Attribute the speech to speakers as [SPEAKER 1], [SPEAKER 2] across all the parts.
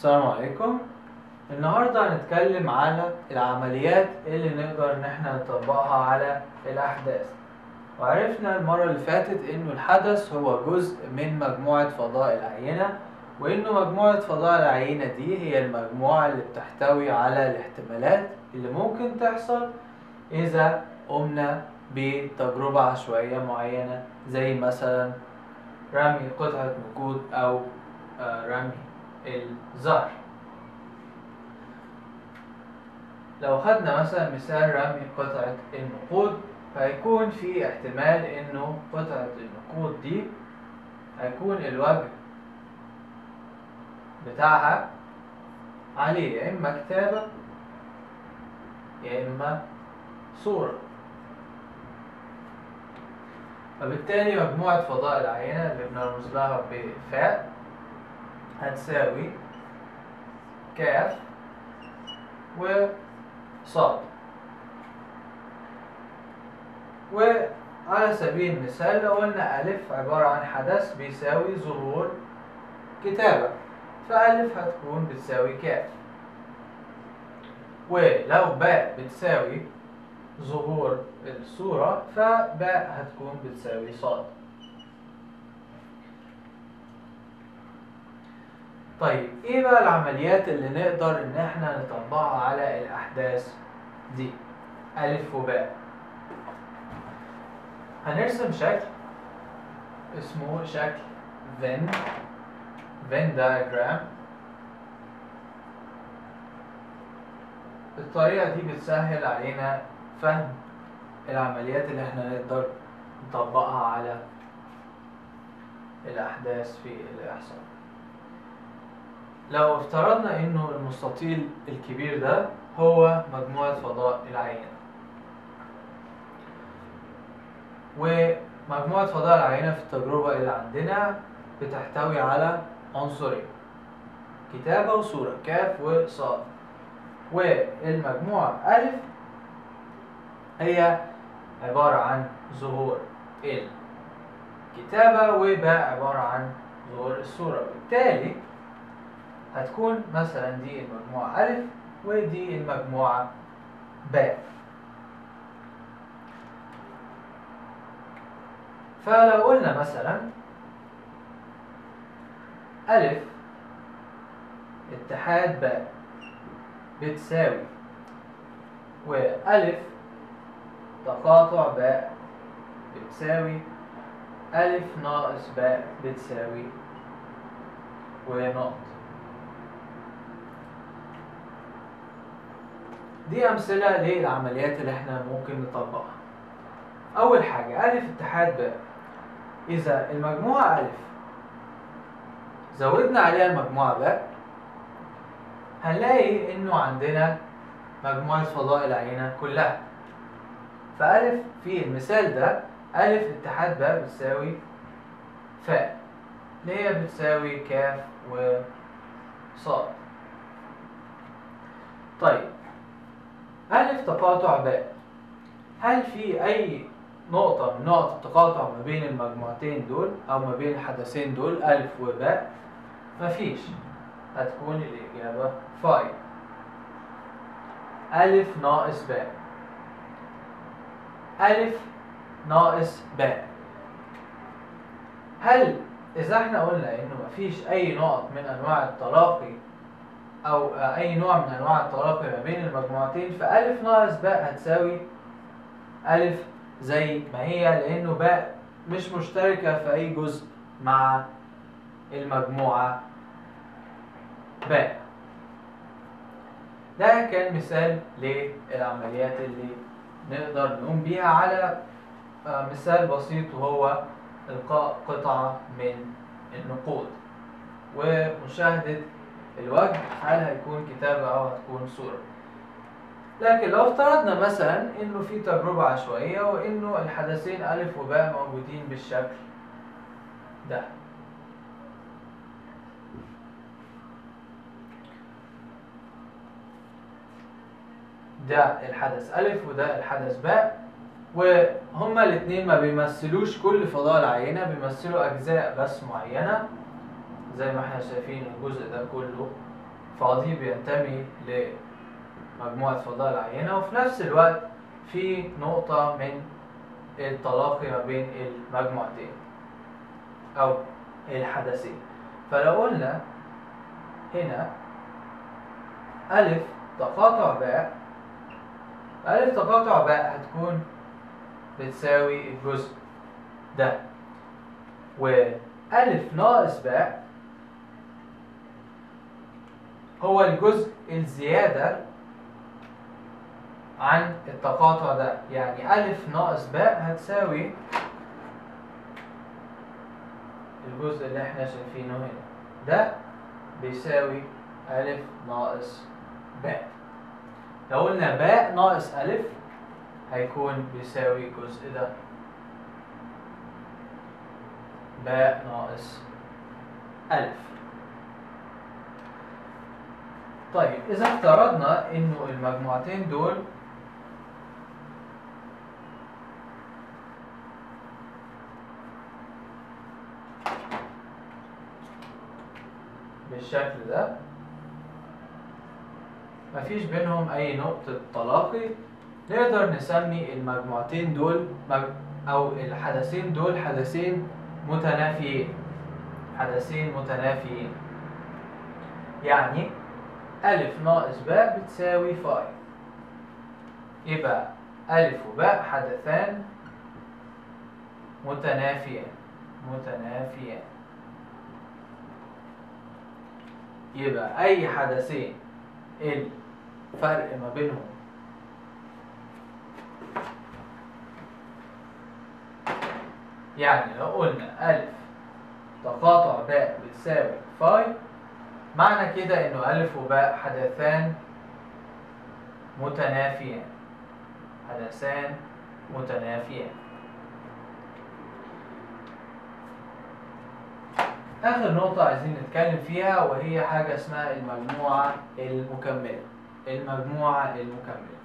[SPEAKER 1] السلام عليكم النهاردة هنتكلم على العمليات اللي نقدر ان احنا نطبقها على الأحداث وعرفنا المرة اللي فاتت انه الحدث هو جزء من مجموعة فضاء العينة وانه مجموعة فضاء العينة دي هي المجموعة اللي بتحتوي على الاحتمالات اللي ممكن تحصل اذا قمنا بتجربة عشوائية معينة زي مثلا رمي قطعة نقود او آه، رمي الزهر لو خدنا مثلا مثال رمي قطعة النقود فهيكون في احتمال انه قطعة النقود دي هيكون الوجه بتاعها عليه يا اما كتابة يا اما صورة فبالتالي مجموعة فضاء العينة اللي بنرمز لها بفاء هتساوي كاف وصاد وعلى سبيل المثال لو قلنا ألف عبارة عن حدث بيساوي ظهور كتابة فألف هتكون بتساوي كاف ولو باء بتساوي ظهور الصورة فباء هتكون بتساوي صاد طيب ايه بقى العمليات اللي نقدر ان احنا نطبقها على الاحداث دي الف وباء هنرسم شكل اسمه شكل فين فين diagram الطريقة دي بتسهل علينا فهم العمليات اللي احنا نقدر نطبقها على الأحداث في الإحصاء لو افترضنا انه المستطيل الكبير ده هو مجموعة فضاء العينة ومجموعة فضاء العينة في التجربة اللي عندنا بتحتوي على عنصرين كتابة وصورة كاف وصاد والمجموعة ألف هي عبارة عن ظهور الكتابة وباء عبارة عن ظهور الصورة بالتالي هتكون مثلا دي المجموعة ألف ودي المجموعة باء فلو قلنا مثلا ألف اتحاد باء بتساوي وألف تقاطع باء بتساوي ألف ناقص باء بتساوي ونقط دي أمثلة للعمليات اللي احنا ممكن نطبقها أول حاجة ألف اتحاد باء إذا المجموعة ألف زودنا عليها المجموعة باء هنلاقي إنه عندنا مجموعة فضاء العينة كلها فألف في المثال ده ألف اتحاد باء بتساوي فاء اللي هي بتساوي كاف وصاد طيب ألف تقاطع باء هل في أي نقطة من نقط التقاطع ما بين المجموعتين دول أو ما بين الحدثين دول ألف وباء؟ مفيش هتكون الإجابة فاي ألف ناقص باء ألف ناقص باء هل إذا احنا قلنا إنه مفيش أي نقط من أنواع التلاقي أو أي نوع من أنواع التلاقي ما بين المجموعتين فألف ناقص باء هتساوي ألف زي ما هي لأنه باء مش مشتركة في أي جزء مع المجموعة باء ده كان مثال للعمليات اللي نقدر نقوم بيها على آه، مثال بسيط وهو إلقاء قطعة من النقود ومشاهدة الوجه هل هيكون كتابة أو هتكون صورة لكن لو افترضنا مثلا انه في تجربة عشوائية وانه الحدثين ألف وباء موجودين بالشكل ده ده الحدث ألف وده الحدث باء وهما الاتنين ما بيمثلوش كل فضاء العينة بيمثلوا أجزاء بس معينة زي ما احنا شايفين الجزء ده كله فاضي بينتمي لمجموعة فضاء العينة وفي نفس الوقت في نقطة من التلاقي ما بين المجموعتين أو الحدثين فلو قلنا هنا ألف تقاطع باء ألف تقاطع باء هتكون بتساوي الجزء ده وألف ناقص باء هو الجزء الزيادة عن التقاطع ده يعني ألف ناقص باء هتساوي الجزء اللي احنا شايفينه هنا ده بيساوي ألف ناقص باء لو قلنا باء ناقص ألف هيكون بيساوي الجزء ده باء ناقص ألف طيب إذا افترضنا إنه المجموعتين دول بالشكل ده مفيش بينهم أي نقطة تلاقي نقدر نسمي المجموعتين دول مج... أو الحدثين دول حدثين متنافيين حدثين متنافيين يعني ألف ناقص باء بتساوي فاي يبقى ألف وباء حدثان متنافيان متنافيان يبقى أي حدثين الفرق ما بينهم يعني لو قلنا ألف تقاطع باء بتساوي فاي معنى كده إنه ألف وباء حدثان متنافيان حدثان متنافيان آخر نقطة عايزين نتكلم فيها وهي حاجة اسمها المجموعة المكملة المجموعة المكملة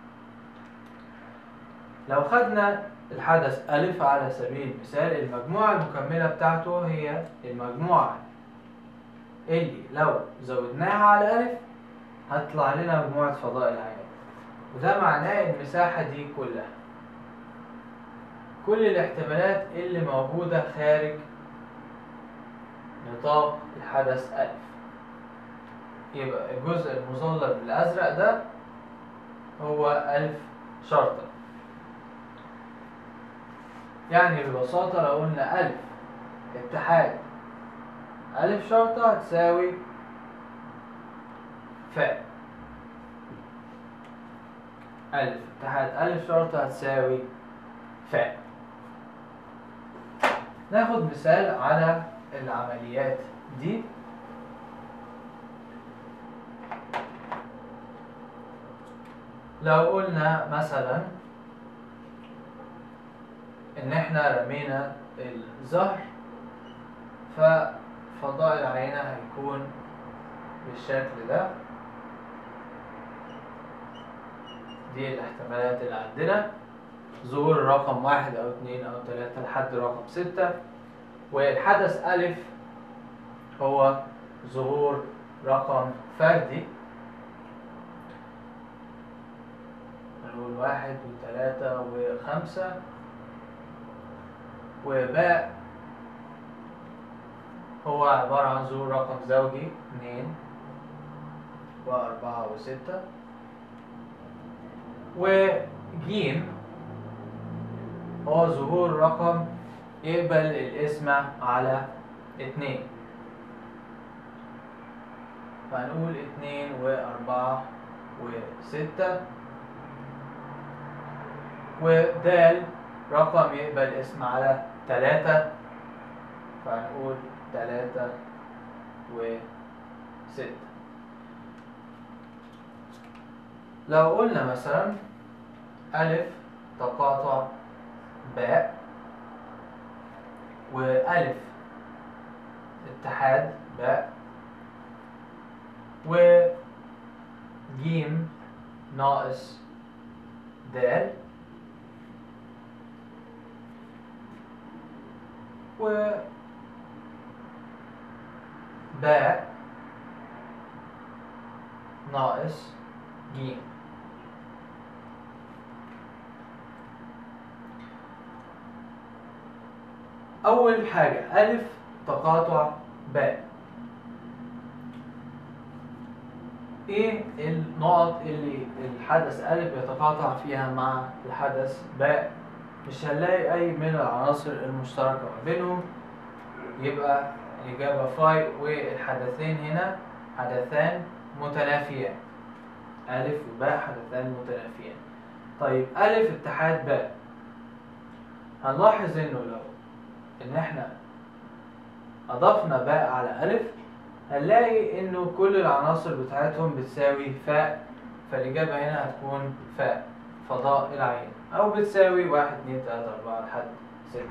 [SPEAKER 1] لو خدنا الحدث ألف على سبيل المثال المجموعة المكملة بتاعته هي المجموعة اللي لو زودناها على ألف هتطلع لنا مجموعة فضاء العيان وده معناه المساحة دي كلها كل الاحتمالات اللي موجودة خارج نطاق الحدث ألف يبقى الجزء المظلل بالأزرق ده هو ألف شرطة يعني ببساطة لو قلنا ألف اتحاد ألف شرطة هتساوي فاء ألف اتحاد ألف شرطة هتساوي فاء ناخد مثال على العمليات دي لو قلنا مثلا ان احنا رمينا الزهر ففضاء العينة هيكون بالشكل ده دي الاحتمالات اللي عندنا ظهور رقم واحد او اتنين او تلاتة لحد رقم ستة والحدث ألف هو ظهور رقم فردي نقول واحد وثلاثة وخمسة وباء هو عبارة عن ظهور رقم زوجي اتنين وأربعة وستة وجيم هو ظهور رقم يقبل القسمة على اتنين فهنقول اتنين وأربعة وستة ودال رقم يقبل اسم على تلاتة فهنقول تلاتة وستة لو قلنا مثلا ألف تقاطع باء وألف اتحاد باء وجيم ناقص دال و باء ناقص ج أول حاجة ألف تقاطع باء ايه النقط اللي الحدث ألف يتقاطع فيها مع الحدث باء مش هنلاقي أي من العناصر المشتركة ما بينهم يبقى الإجابة فاي والحدثين هنا حدثان متنافيان ألف وباء حدثان متنافيان طيب ألف اتحاد باء هنلاحظ إنه لو إن إحنا أضفنا باء على ألف هنلاقي إنه كل العناصر بتاعتهم بتساوي فاء فالإجابة هنا هتكون فاء فضاء العين أو بتساوي واحد اتنين تلاتة أربعة لحد ستة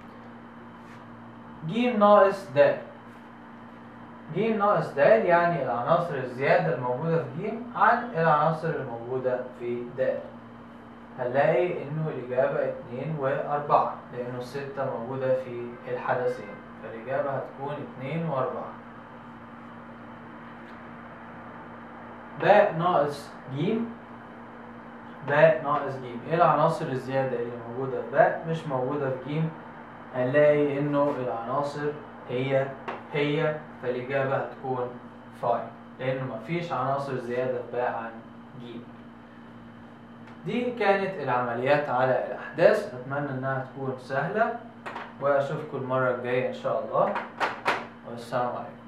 [SPEAKER 1] ج ناقص د ج ناقص د يعني العناصر الزيادة الموجودة في ج عن العناصر الموجودة في د هنلاقي إنه الإجابة اتنين وأربعة لأنه الستة موجودة في الحدثين فالإجابة هتكون اتنين وأربعة باء ناقص ج باء ناقص ج ايه العناصر الزيادة اللي موجودة في باء مش موجودة في ج هنلاقي انه العناصر هي هي فالإجابة هتكون فاي لأنه مفيش عناصر زيادة في باء عن ج دي كانت العمليات على الأحداث أتمنى إنها تكون سهلة وأشوفكم المرة الجاية إن شاء الله والسلام عليكم